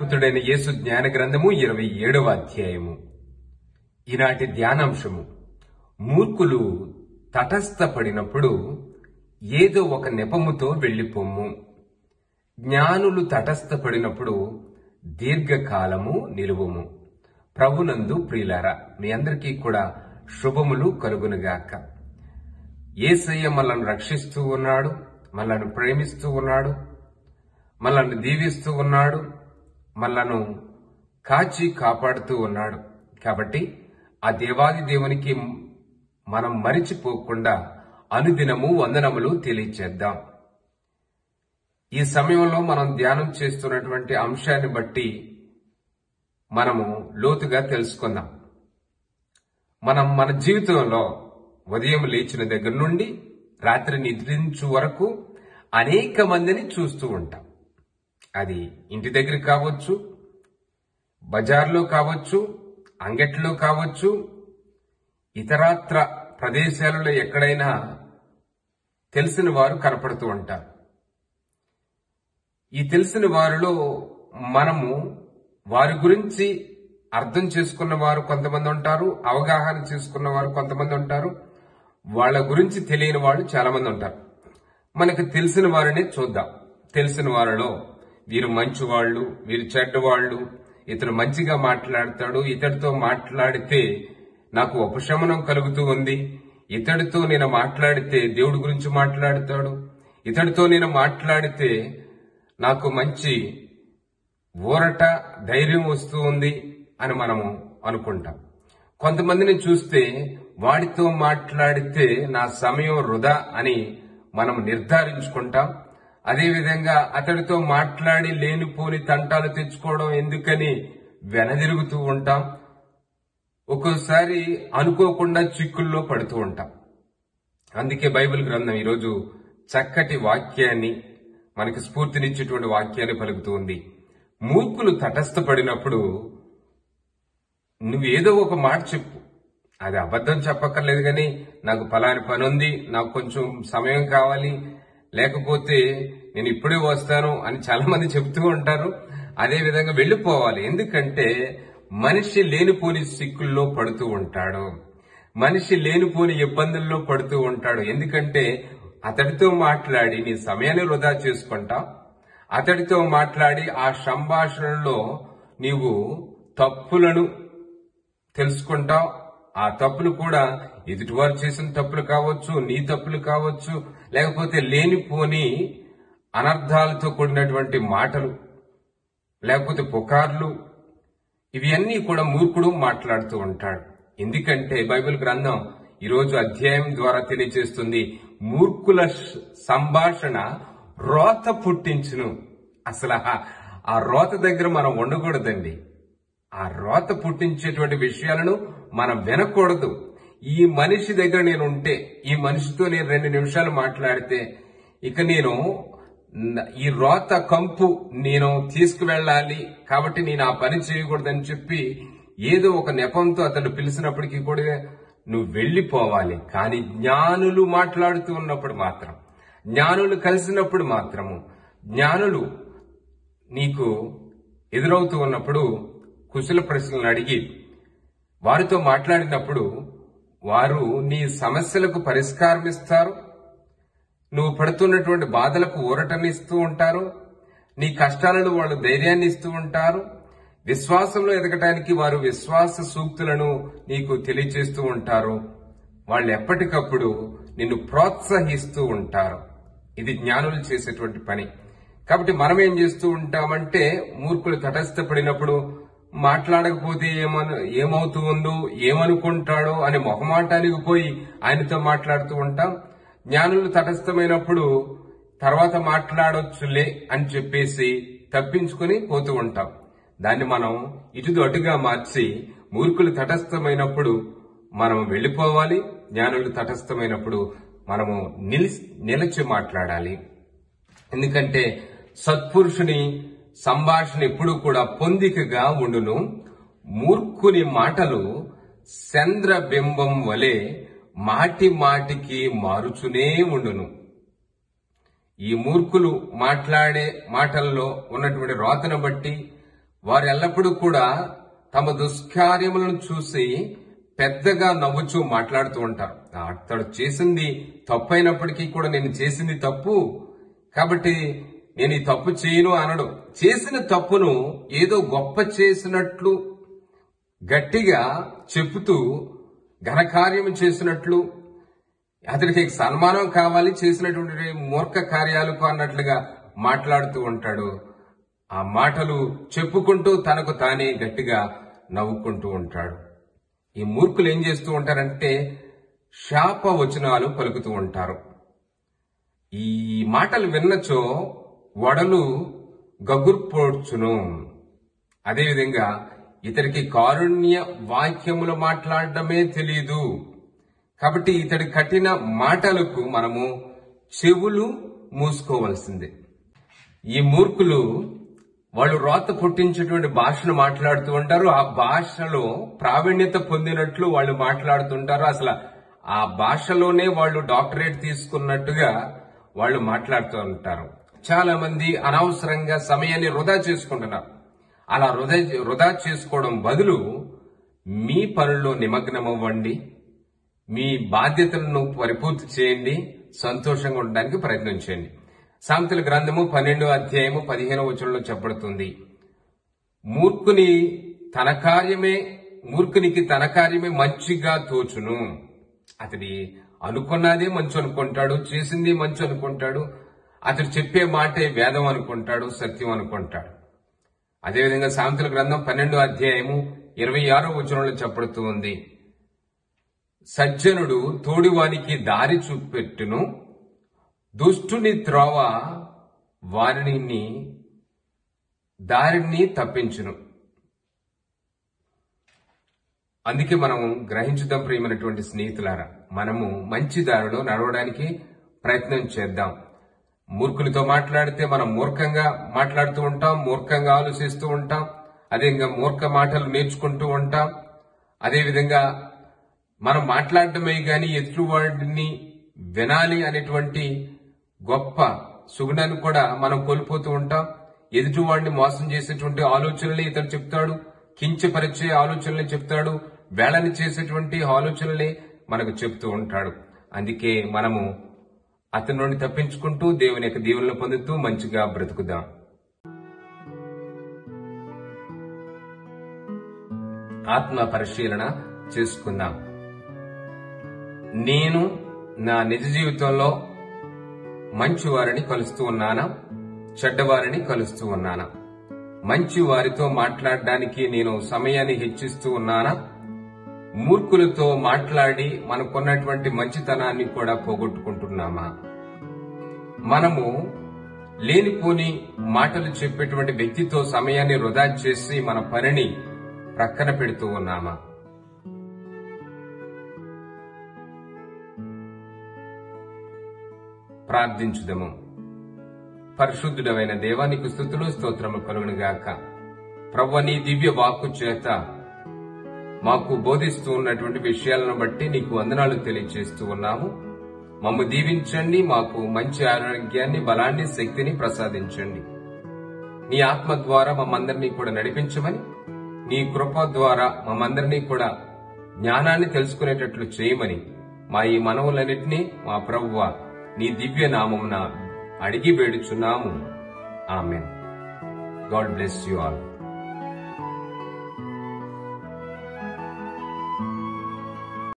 పుత్రుడైన యేసు జ్ఞాన గ్రంథము ఇరవై ఏడవ అధ్యాయము ఈనాటి ధ్యానాంశము మూర్ఖులు తటస్థపడినప్పుడు ఏదో ఒక నెపముతో వెళ్ళిపోమ్ము జ్ఞానులు తటస్థపడినప్పుడు దీర్ఘకాలము నిలువుము ప్రభునందు ప్రియులారా మీ అందరికీ కూడా శుభములు కలుగునుగాక ఏసయ్య మనల్ని రక్షిస్తూ ఉన్నాడు మనల్ని ప్రేమిస్తూ ఉన్నాడు మనల్ని దీవిస్తూ ఉన్నాడు మనలను కాచి కాపాడుతూ ఉన్నాడు కాబట్టి ఆ దేవాది దేవునికి మనం మరిచిపోకుండా అనుదినము వందనములు తెలియచేద్దాం ఈ సమయంలో మనం ధ్యానం చేస్తున్నటువంటి అంశాన్ని బట్టి మనము లోతుగా తెలుసుకుందాం మనం మన జీవితంలో ఉదయం లేచిన దగ్గర నుండి రాత్రి నిద్రించు వరకు అనేక మందిని చూస్తూ ఉంటాం అది ఇంటి దగ్గర కావచ్చు బజార్లో కావచ్చు అంగట్లో కావచ్చు ఇతరాత్ర ప్రదేశాలలో ఎక్కడైనా తెలిసిన వారు కనపడుతూ ఉంటారు ఈ తెలిసిన వారిలో మనము వారి గురించి అర్థం చేసుకున్న వారు కొంతమంది ఉంటారు అవగాహన చేసుకున్న వారు కొంతమంది ఉంటారు వాళ్ళ గురించి తెలియని వాళ్ళు చాలా మంది ఉంటారు మనకు తెలిసిన వారిని చూద్దాం తెలిసిన వారిలో వీరు మంచి వాళ్ళు వీరు చెడ్డవాళ్ళు ఇతను మంచిగా మాట్లాడతాడు ఇతడితో మాట్లాడితే నాకు ఉపశమనం కలుగుతూ ఉంది ఇతడితో నేను మాట్లాడితే దేవుడి గురించి మాట్లాడతాడు ఇతడితో నేను మాట్లాడితే నాకు మంచి ఊరట ధైర్యం వస్తూ ఉంది అని మనము అనుకుంటాం కొంతమందిని చూస్తే వాడితో మాట్లాడితే నా సమయం వృధా అని మనం నిర్ధారించుకుంటాం అదేవిధంగా అతడితో మాట్లాడి లేనిపోని తంటాలు తెచ్చుకోవడం ఎందుకని వెనదిరుగుతూ ఉంటాం ఒక్కోసారి అనుకోకుండా చిక్కుల్లో పడుతూ ఉంటాం అందుకే బైబిల్ గ్రంథం ఈరోజు చక్కటి వాక్యాన్ని మనకి స్ఫూర్తినిచ్చేటువంటి వాక్యాన్ని పలుకుతూ ఉంది మూర్ఖులు తటస్థపడినప్పుడు నువ్వు ఏదో ఒక మాట చెప్పు అది అబద్ధం చెప్పక్కర్లేదు కానీ నాకు ఫలాని పని ఉంది నాకు కొంచెం సమయం కావాలి లేకపోతే నేను ఇప్పుడే వస్తాను అని చాలా మంది చెబుతూ ఉంటారు అదే విధంగా వెళ్ళిపోవాలి ఎందుకంటే మనిషి లేనిపోని సిక్కుల్లో పడుతూ ఉంటాడు మనిషి లేనిపోని ఇబ్బందుల్లో పడుతూ ఉంటాడు ఎందుకంటే అతడితో మాట్లాడి నీ సమయాన్ని వృధా చేసుకుంటా అతడితో మాట్లాడి ఆ సంభాషణలో నీవు తప్పులను తెలుసుకుంటావు ఆ తప్పులు కూడా ఎదుటివారు చేసిన తప్పులు కావచ్చు నీ తప్పులు కావచ్చు లేకపోతే లేనిపోని అనర్థాలతో కూడినటువంటి మాటలు లేకపోతే పుకార్లు ఇవి అన్నీ కూడా మూర్ఖుడు మాట్లాడుతూ ఉంటాడు ఎందుకంటే బైబిల్ గ్రంథం ఈరోజు అధ్యాయం ద్వారా తెలియజేస్తుంది మూర్ఖుల సంభాషణ రోత పుట్టించును అసలు ఆ రోత దగ్గర మనం ఉండకూడదండి ఆ రోత పుట్టించేటువంటి విషయాలను మనం వినకూడదు ఈ మనిషి దగ్గర నేను ఉంటే ఈ మనిషితో నేను రెండు నిమిషాలు మాట్లాడితే ఇక నేను ఈ రోత కంపు నేను తీసుకువెళ్ళాలి కాబట్టి నేను ఆ పని చేయకూడదని చెప్పి ఏదో ఒక నెపంతో అతను పిలిచినప్పటికీ కూడా నువ్వు వెళ్ళిపోవాలి కానీ జ్ఞానులు మాట్లాడుతూ ఉన్నప్పుడు మాత్రం జ్ఞానులు కలిసినప్పుడు మాత్రము జ్ఞానులు నీకు ఎదురవుతూ ఉన్నప్పుడు కుశల ప్రశ్నలు అడిగి వారితో మాట్లాడినప్పుడు వారు నీ సమస్యలకు పరిష్కారం ఇస్తారు నువ్వు పడుతున్నటువంటి బాధలకు ఊరటనిస్తూ ఉంటారు నీ కష్టాలను వాళ్ళు ధైర్యాన్ని ఇస్తూ ఉంటారు విశ్వాసంలో ఎదగటానికి వారు విశ్వాస సూక్తులను నీకు తెలియచేస్తూ ఉంటారు వాళ్ళు ఎప్పటికప్పుడు నిన్ను ప్రోత్సహిస్తూ ఉంటారు ఇది జ్ఞానులు చేసేటువంటి పని కాబట్టి మనం ఏం చేస్తూ ఉంటామంటే మూర్ఖులు తటస్థపడినప్పుడు మాట్లాడకపోతే ఏమను ఏమవుతూ ఉందో ఏమనుకుంటాడో అనే మొహమాటానికి పోయి ఆయనతో మాట్లాడుతూ ఉంటాం జ్ఞానులు తటస్థమైనప్పుడు తర్వాత మాట్లాడొచ్చులే అని చెప్పేసి తప్పించుకుని పోతూ ఉంటాం దాన్ని మనం ఇటు అటుగా మార్చి మూర్ఖులు తటస్థమైనప్పుడు మనం వెళ్ళిపోవాలి జ్ఞానులు తటస్థమైనప్పుడు మనము నిలిచి నిలిచి మాట్లాడాలి ఎందుకంటే సత్పురుషుని సంభాషణ ఎప్పుడు కూడా పొందికగా ఉండును మూర్ఖుని మాటలు చంద్రబింబం వలె మాటి మాటికి మారుచునే ఉండును ఈ మూర్ఖులు మాట్లాడే మాటల్లో ఉన్నటువంటి రోతను బట్టి వారు ఎల్లప్పుడూ కూడా తమ దుష్కార్యములను చూసి పెద్దగా నవ్వుచూ మాట్లాడుతూ ఉంటారు అతడు చేసింది తప్పు అయినప్పటికీ కూడా నేను చేసింది తప్పు కాబట్టి నేను ఈ తప్పు చేయను అనడు చేసిన తప్పును ఏదో గొప్ప చేసినట్లు గట్టిగా చెబుతూ ఘనకార్యం చేసినట్లు అతడికి సన్మానం కావాలి చేసినటువంటి మూర్ఖ కార్యాలకు అన్నట్లుగా మాట్లాడుతూ ఉంటాడు ఆ మాటలు చెప్పుకుంటూ తనకు తానే గట్టిగా నవ్వుకుంటూ ఉంటాడు ఈ మూర్ఖులు ఏం చేస్తూ ఉంటారంటే శాప వచనాలు పలుకుతూ ఉంటారు ఈ మాటలు విన్నచో వడలు గగుర్పోడ్చును అదేవిధంగా ఇతడికి కారుణ్య వాక్యములు మాట్లాడడమే తెలియదు కాబట్టి ఇతడి కఠిన మాటలకు మనము చెవులు మూసుకోవలసిందే ఈ మూర్ఖులు వాళ్ళు రోత పుట్టించేటువంటి భాషను మాట్లాడుతూ ఉంటారు ఆ భాషలో ప్రావీణ్యత పొందినట్లు వాళ్ళు మాట్లాడుతుంటారు అసలు ఆ భాషలోనే వాళ్ళు డాక్టరేట్ తీసుకున్నట్టుగా వాళ్ళు మాట్లాడుతూ ఉంటారు చాలా మంది అనవసరంగా సమయాన్ని వృధా చేసుకుంటున్నారు అలా వృధా వృధా చేసుకోవడం బదులు మీ పనుల్లో నిమగ్నమవ్వండి మీ బాధ్యతలను పరిపూర్తి చేయండి సంతోషంగా ఉండడానికి ప్రయత్నం చేయండి సామెతల గ్రంథము పన్నెండో అధ్యాయము పదిహేనో వచనంలో చెప్పబడుతుంది మూర్ఖుని తన కార్యమే మూర్ఖునికి తన కార్యమే మంచిగా తోచును అతడి అనుకున్నదే మంచి అనుకుంటాడు చేసింది మంచి అనుకుంటాడు అతడు చెప్పే మాటే వేదం అనుకుంటాడు సత్యం అనుకుంటాడు అదేవిధంగా సామెతల గ్రంథం పన్నెండో అధ్యాయము ఇరవై ఆరో వచనంలో చెప్పబడుతూ ఉంది సజ్జనుడు తోడివానికి దారి చూపెట్టును దుష్టుని త్రోవ వారిని దారిని తప్పించును అందుకే మనం గ్రహించుదాం ప్రియమైనటువంటి స్నేహితులారా మనము మంచి దారిలో నడవడానికి ప్రయత్నం చేద్దాం మూర్ఖులతో మాట్లాడితే మనం మూర్ఖంగా మాట్లాడుతూ ఉంటాం మూర్ఖంగా ఆలోచిస్తూ ఉంటాం అదేవిధంగా మూర్ఖ మాటలు నేర్చుకుంటూ ఉంటాం అదేవిధంగా మనం మాట్లాడటమే గాని ఎదుటివాడిని వినాలి అనేటువంటి గొప్ప సుగుణాన్ని కూడా మనం కోల్పోతూ ఉంటాం ఎదుటివాడిని మోసం చేసేటువంటి ఆలోచనలే ఇతడు చెప్తాడు కించపరిచే ఆలోచనలే చెప్తాడు వేళని చేసేటువంటి ఆలోచనలే మనకు చెప్తూ ఉంటాడు అందుకే మనము అతని నుండి తప్పించుకుంటూ దేవుని యొక్క దీవులను పొందుతూ మంచిగా బ్రతుకుదాం ఆత్మ పరిశీలన చేసుకుందాం నేను నా నిజ జీవితంలో మంచి వారిని కలుస్తూ ఉన్నానా చెడ్డవారిని కలుస్తూ ఉన్నానా మంచి వారితో మాట్లాడడానికి నేను సమయాన్ని హెచ్చిస్తూ ఉన్నానా మూర్ఖులతో మాట్లాడి మనకున్నటువంటి మంచితనాన్ని కూడా పోగొట్టుకుంటున్నామా మనము లేనిపోని మాటలు చెప్పేటువంటి వ్యక్తితో సమయాన్ని వృధా చేసి మన పనిని ప్రక్కన పెడుతూ ఉన్నామా ప్రార్థించుదము పరిశుద్ధుడమైన దేవానికి స్థుతులు స్తోత్రము కలుగునుగాక ప్రవ్వ నీ దివ్య వాక్కు చేత మాకు బోధిస్తూ ఉన్నటువంటి విషయాలను బట్టి నీకు వందనాలు తెలియజేస్తూ ఉన్నాము మమ్ము దీవించండి మాకు మంచి ఆరోగ్యాన్ని బలాన్ని శక్తిని ప్రసాదించండి నీ ఆత్మ ద్వారా మమ్మందరినీ కూడా నడిపించమని నీ కృప ద్వారా మమ్మందరినీ కూడా జ్ఞానాన్ని తెలుసుకునేటట్లు చేయమని మా ఈ మనవులన్నిటినీ మా ప్రభువ నీ దివ్య నామమున అడిగి వేడుచున్నాము amen God bless you all